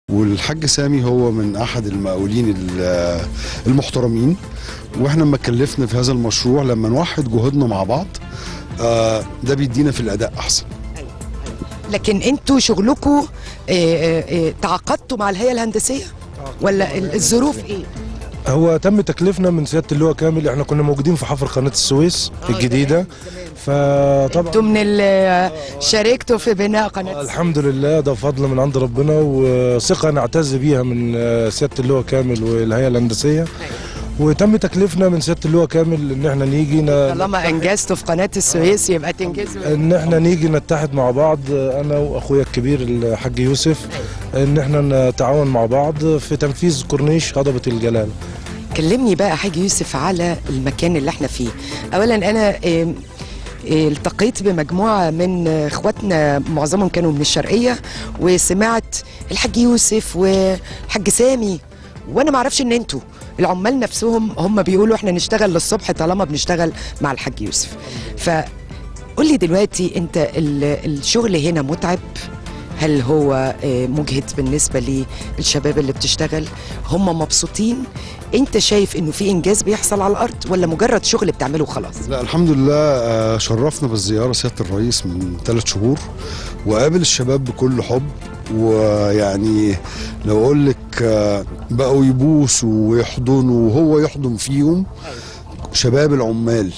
والحاج سامي هو من احد المقاولين ال- المحترمين واحنا لما اتكلفنا في هذا المشروع لما نوحد جهودنا مع بعض آه، ده بيدينا في الاداء احسن لكن انتوا شغلكم تعاقدتوا مع الهيئه الهندسيه ولا ال- الظروف ايه هو تم تكليفنا من سياده اللواء كامل احنا كنا موجودين في حفر قناه السويس الجديده فطبعا انتوا من ال- شاركتوا في بناء قناه الحمد لله ده فضل من عند ربنا وثقه نعتز بيها من آه، سياده اللواء كامل والهيئه الهندسيه وتم تكليفنا من سياده اللواء كامل ان احنا نيجي ن- طالما انجزتوا في قناه السويس يبقى تنجزوا ان احنا نيجي نتحد مع بعض آه، انا واخويا الكبير الحاج يوسف ان احنا نتعاون مع بعض في تنفيذ كورنيش هضبه الجلال كلمني بقى حاج يوسف على المكان اللي احنا فيه اولا انا آم، آه، التقيت بمجموعه من آه، اخواتنا معظمهم كانوا من الشرقيه وسمعت الحاج يوسف والحاج سامي وانا ما اعرفش ان انتوا العمال نفسهم هم بيقولوا احنا نشتغل للصبح طالما بنشتغل مع الحاج يوسف فقول لي دلوقتي انت ال- الشغل هنا متعب هل هو آه، مجهد بالنسبة للشباب اللي بتشتغل هم مبسوطين انت شايف انه في انجاز بيحصل على الارض ولا مجرد شغل بتعمله خلاص لا الحمد لله آه، شرفنا بالزياره سياده الرئيس من ثلاث شهور وقابل الشباب بكل حب ويعني لو اقول لك آه، بقوا يبوسوا ويحضنوا وهو يحضن فيهم شباب العمال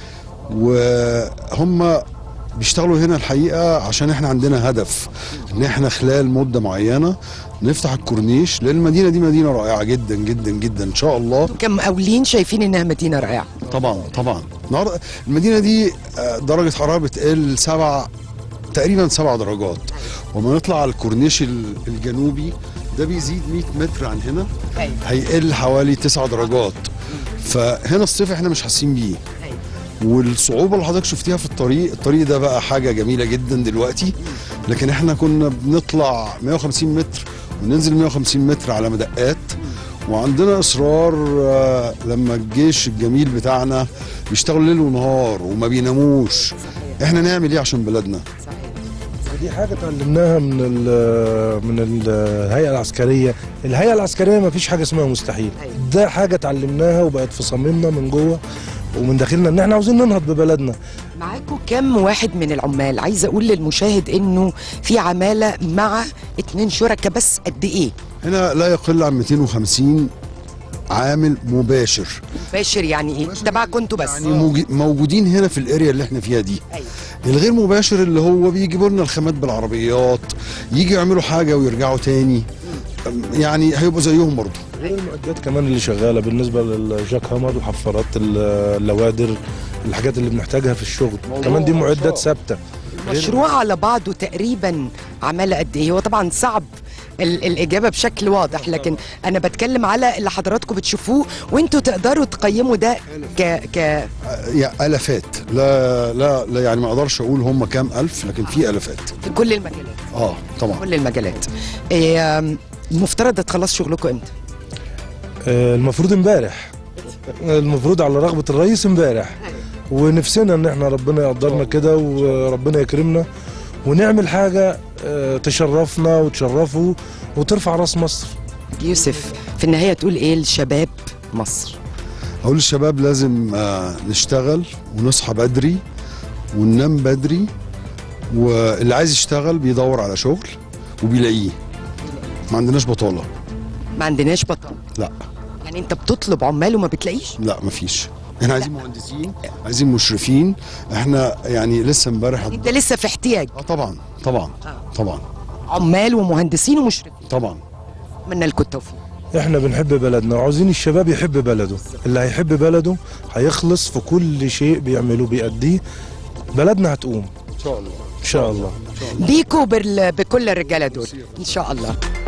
وهم بيشتغلوا هنا الحقيقه عشان احنا عندنا هدف ان احنا خلال مده معينه نفتح الكورنيش لان المدينه دي مدينه رائعه جدا جدا جدا ان شاء الله كمقاولين شايفين انها مدينة رائعة طبعا طبعا النهارده المدينه دي آه، درجه حراره بتقل سبع تقريبا سبع درجات وما نطلع على الكورنيش ال- الجنوبي ده بيزيد 100 متر عن هنا أيوة. هيقل حوالي 9 درجات فهنا الصيف احنا مش حاسين بيه والصعوبه اللي حضرتك شفتيها في الطريق الطريق ده بقى حاجه جميله جدا دلوقتي لكن احنا كنا بنطلع 150 متر وننزل 150 متر على مدقات وعندنا اصرار آه، لما الجيش الجميل بتاعنا بيشتغلوا ليل ونهار وما بيناموش احنا نعمل ايه عشان بلدنا دي حاجة اتعلمناها من ال من الهيئة العسكرية، الهيئة العسكرية ما فيش حاجة اسمها مستحيل، ده حاجة اتعلمناها وبقت في صميمنا من جوه ومن داخلنا ان احنا عاوزين ننهض ببلدنا. معاكم كم واحد من العمال عايزة اقول للمشاهد انه في عمالة مع اتنين شركاء بس قد ايه هنا لا يقل عن 250 عامل مباشر باشر يعني ايه تبعكم انتوا بس يعني موج- موجودين هنا في الاريا اللي احنا فيها دي أيوة. الغير مباشر اللي هو بيجيبوا لنا الخامات بالعربيات يجي يعملوا حاجه ويرجعوا تاني يعني هيبقوا زيهم برضه غير المعدات كمان اللي شغالة بالنسبة للجاك هامر الحفارات اللوادر الحاجات اللي بنحتاجها في الشغل، كمان دي معدات ثابتة. المشروع على بعضه تقريبا عمالة قد ايه هو طبعا صعب ال- الإجابة بشكل واضح لكن أنا بتكلم على اللي حضراتكم بتشوفوه وانتوا تقدروا تقيموا ده ك ك يعني الافات لا لا لا يعني ما اقدرش اقول هم كام الف لكن في الافات في كل المجالات اه طبعا كل المجالات إيه آم، المفترض تخلص شغلكم امتى؟ آه، المفروض امبارح المفروض على رغبة الرئيس امبارح ونفسنا ان احنا ربنا يقدرنا كده وربنا يكرمنا ونعمل حاجة آه، تشرفنا وتشرفه وترفع راس مصر يوسف في النهاية تقول ايه لشباب مصر؟ اقول للشباب لازم آه نشتغل ونصحى بدري وننام بدري واللي عايز يشتغل بيدور على شغل وبيلاقيه ما عندناش بطاله ما عندناش بطل لا يعني انت بتطلب عمال وما بتلاقيش؟ لا مفيش احنا عايزين مهندسين عايزين مشرفين احنا يعني لسه امبارح انت لسه في احتياج اه طبعا طبعا طبعا عمال ومهندسين ومشرفين طبعا اتمنى لكم التوفيق احنا بنحب بلدنا وعاوزين الشباب يحب بلده اللي هيحب بلده هيخلص في كل شيء بيعمله بيأديه بلدنا هتقوم ان شاء الله ان شاء الله بيكوا بال- بكل الرجاله دول ان شاء الله